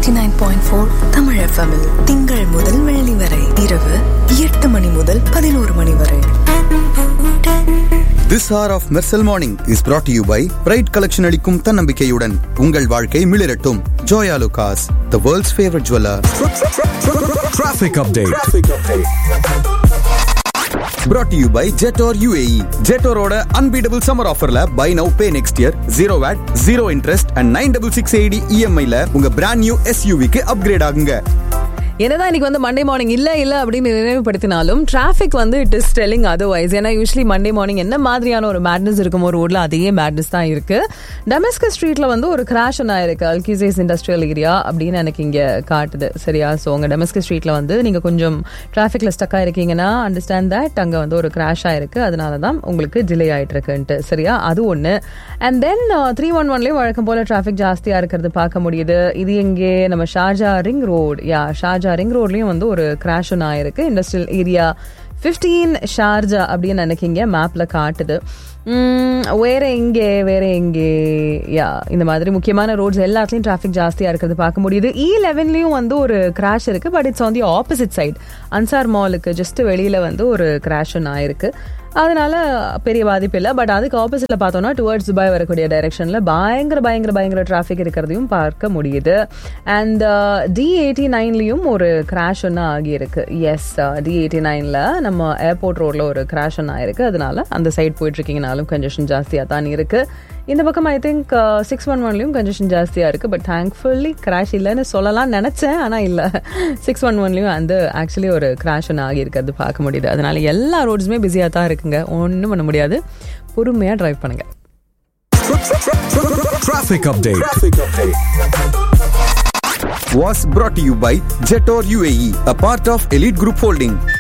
Eighty nine point four Tamil எஃப்எம்மில் திங்கள் முதல் வெள்ளி வரை இரவு எட்டு மணி முதல் பதினோரு மணி வரை This hour of Mersal Morning is brought to you by Pride Collection அளிக்கும் தன்னம்பிக்கையுடன் உங்கள் வாழ்க்கை மிளிரட்டும் ஜோயா லுகாஸ் the world's favorite jeweler Traffic update. brought to you by Jetor UAE ஜெட்டோரோட அன்பீடபிள் சம்மர் ஆஃபர்ல buy now pay next year zero VAT zero interest and nine double six eighty இஎம்ஐல உங்க பிராண்ட் நியூ எஸ்யூவிக்கு அப்கிரேட் ஆகுங்க என்னதான் இன்னைக்கு வந்து Monday morning இல்ல இல்ல அப்படின்னு நினைவுபடுத்தினாலும் டிராஃபிக் வந்து இட் இஸ் டெல்லிங் அதர்வைஸ் ஏன்னா யூஸ்வலி மண்டே மார்னிங் என்ன மாதிரியான ஒரு மேட்னஸ் இருக்கும் ஒரு ரோட்ல அதே மேட்னஸ் தான் இருக்கு டெமஸ்கஸ் ஸ்ட்ரீட்ல வந்து ஒரு கிராஷ் ஒன்று ஆயிருக்கு அல்கிசேஸ் இண்டஸ்ட்ரியல் ஏரியா அப்படின்னு எனக்கு இங்க காட்டுது சரியா ஸோ உங்க டெமஸ்கஸ் ஸ்ட்ரீட்ல வந்து நீங்க கொஞ்சம் டிராஃபிக்ல ஸ்டக் ஆயிருக்கீங்கன்னா அண்டர்ஸ்டாண்ட் தட் அங்க வந்து ஒரு கிராஷ் ஆயிருக்கு அதனால தான் உங்களுக்கு டிலே ஆயிட்டு இருக்குன்ட்டு சரியா அது ஒன்று அண்ட் தென் த்ரீ ஒன் ஒன்லேயும் வழக்கம் போல டிராஃபிக் ஜாஸ்தியா இருக்கிறது பார்க்க முடியுது இது எங்கே நம்ம ஷார்ஜா ரிங் ரோடு யா ஷார்ஜா ரிங் ரோட்லயும் வந்து ஒரு கிராஷ் ஒன்று ஆயிருக்கு இண்டஸ்ட்ரியல் ஏரியா ஃபிஃப்டீன் ஷார்ஜா அப்படின்னு நினைக்கிங்க மேப்ல காட்டுது உம், வேற எங்கே வேற எங்கே யா இந்த மாதிரி முக்கியமான ரோட்ஸ் எல்லாத்துலயும் டிராஃபிக் ஜாஸ்தியா இருக்கிறது பார்க்க முடியுது இ லெவன்லயும் வந்து ஒரு கிராஷ் இருக்கு but it's on the opposite side Ansar மாலுக்கு ஜஸ்ட் வெளியில வந்து ஒரு கிராஷ் ஒன்று ஆயிருக்கு அதனால பெரிய பாதிப்பு இல்லை பட் அதுக்கு ஆப்போசிட்ல பார்த்தோம்னா டுவர்ட்ஸ் துபாய் வரக்கூடிய டைரக்ஷன்ல பயங்கர பயங்கர பயங்கர டிராஃபிக் இருக்கிறதையும் பார்க்க முடியுது அண்ட் டி எயிட்டி நைன்லயும் ஒரு கிராஷ் ஒன்று ஆகியிருக்கு எஸ் டி எயிட்டி நைன்ல நம்ம ஏர்போர்ட் ரோட்ல ஒரு கிராஷ் ஒன்று ஆயிருக்கு அதனால அந்த சைட் போயிட்டு இருக்கீங்கனாலும் கன்ஜெஷன் ஜாஸ்தியாக தான் இருக்கு இந்த பக்கம் ஐ திங்க் சிக்ஸ் ஒன் ஒன்லயும் கன்ஜெஷன் ஜாஸ்தியாக இருக்கு பட் தேங்க்ஃபுல்லி கிராஷ் இல்லைன்னு சொல்லலாம் நினைச்சேன் ஆனால் இல்லை சிக்ஸ் ஒன் ஒன்லயும் வந்து ஆக்சுவலி ஒரு கிராஷ் ஒன்று ஆகியிருக்கிறது பார்க்க முடியுது அதனால எல்லா ரோட்ஸுமே பிஸியாக தான் இருக்குங்க ஒன்றும் பண்ண முடியாது பொறுமையாக டிரைவ் பண்ணுங்க Traffic update. was brought to you by Jetor UAE, a part of Elite Group Holding.